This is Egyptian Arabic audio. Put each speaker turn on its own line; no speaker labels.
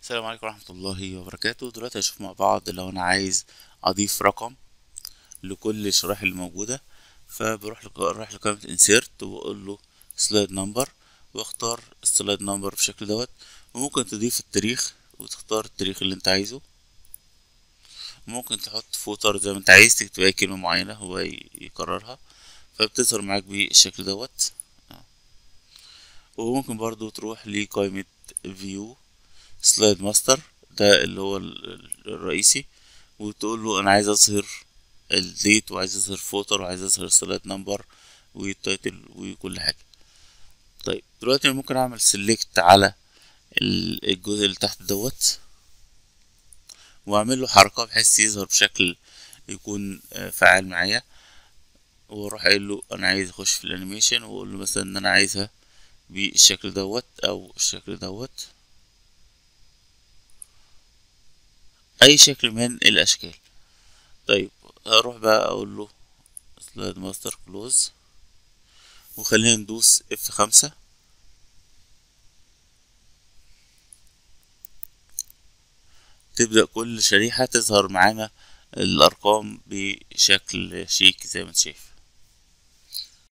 السلام عليكم ورحمة الله وبركاته دلوقتي هنشوف مع بعض لو أنا عايز أضيف رقم لكل الشرائح اللي موجودة فبروح لق- أروح لقائمة insert وأقول له slide number واختار slide number بالشكل دوت وممكن تضيف التاريخ وتختار التاريخ اللي انت عايزه ممكن تحط فوتر زي ما انت عايز تكتب أي كلمة معينة هو ي- يكررها فبتظهر معاك بالشكل دوت وممكن برضو تروح لقائمة view سلايد ماستر ده اللي هو ال- ال- الرئيسي وتقول له انا عايز اظهر الديت وعايز اظهر فوتر وعايز اظهر سلايد نمبر والتايتل وكل حاجه طيب دلوقتي أنا ممكن اعمل سيلكت على ال- الجزء اللي تحت دوت واعمل له حركه بحيث يظهر بشكل يكون آه، فعال معايا واروح قايل له انا عايز اخش في الانيميشن واقول له مثلا ان انا عايزها بالشكل دوت او الشكل دوت اي شكل من الاشكال طيب هروح بقى اقول له سلايد ماستر كلوز وخلينا ندوس اف خمسة تبدأ كل شريحة تظهر معانا الأرقام بشكل شيك زي ما انت شايف